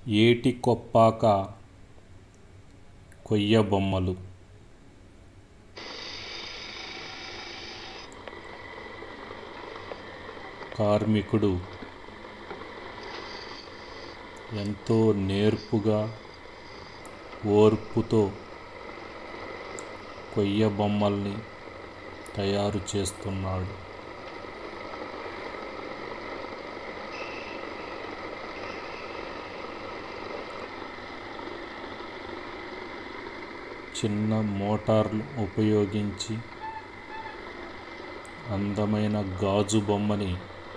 ఏటి కొప్పాక కొయ్య బొమ్మలు కార్మికుడు ఎంతో నేర్పుగా ఓర్పుతో కొయ్య బొమ్మల్ని తయారు చేస్తున్నాడు చిన్న మోటార్లు ఉపయోగించి అందమైన గాజు బొమ్మని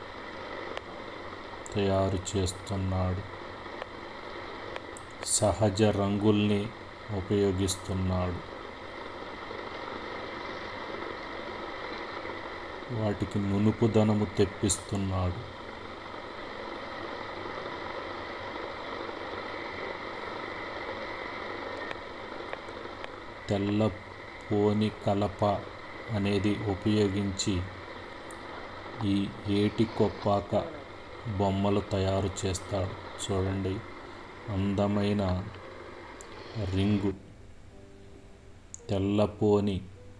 తయారు చేస్తున్నాడు సహజ రంగుల్ని ఉపయోగిస్తున్నాడు వాటికి నునుపుదనము తెప్పిస్తున్నాడు తెల్ల పోని కలప అనేది ఉపయోగించి ఈ ఏటి కొప్పాక బొమ్మలు తయారు చేస్తాడు చూడండి అందమైన రింగు తెల్లపోని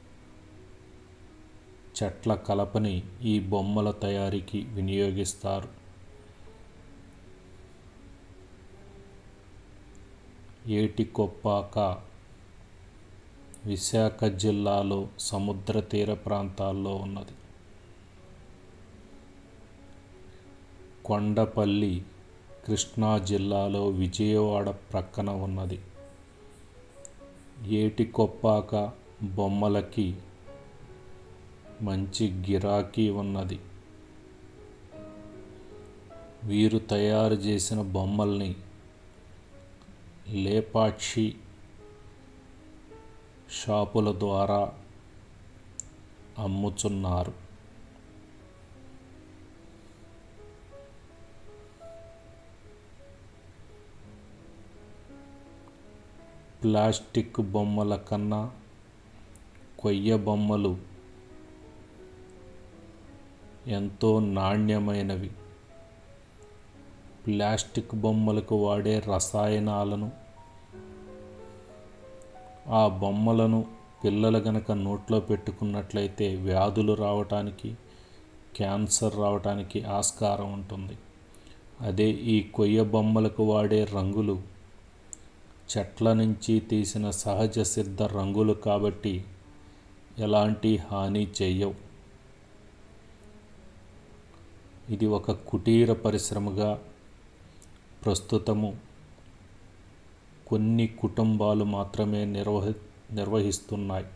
చెట్ల కలపని ఈ బొమ్మల తయారీకి వినియోగిస్తారు ఏటి కొప్పాక విశాఖ జిల్లాలో సముద్ర తీర ప్రాంతాల్లో ఉన్నది కొండపల్లి కృష్ణా జిల్లాలో విజయవాడ ప్రక్కన ఉన్నది ఏటి కొప్పాక బొమ్మలకి మంచి గిరాకీ ఉన్నది వీరు తయారు చేసిన బొమ్మల్ని లేపాక్షి షాపుల ద్వారా అమ్ముచున్నారు ప్లాస్టిక్ బొమ్మల కన్నా కొయ్య బొమ్మలు ఎంతో నాణ్యమైనవి ప్లాస్టిక్ బొమ్మలకు వాడే రసాయనాలను ఆ బొమ్మలను పిల్లలు గనక నోట్లో పెట్టుకున్నట్లయితే వ్యాధులు రావటానికి క్యాన్సర్ రావటానికి ఆస్కారం ఉంటుంది అదే ఈ కొయ్య బొమ్మలకు వాడే రంగులు చెట్ల నుంచి తీసిన సహజ సిద్ధ రంగులు కాబట్టి ఎలాంటి హాని చెయ్యవు ఇది ఒక కుటీర పరిశ్రమగా ప్రస్తుతము కొన్ని కుటుంబాలు మాత్రమే నిర్వహి నిర్వహిస్తున్నాయి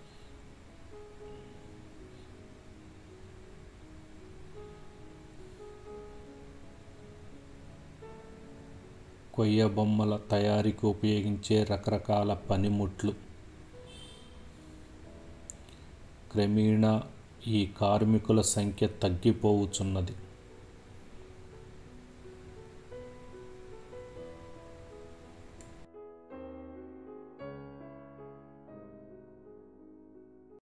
కొయ్య బొమ్మల తయారీకి ఉపయోగించే రకరకాల పనిముట్లు క్రమేణా ఈ కార్మికుల సంఖ్య తగ్గిపోవుచున్నది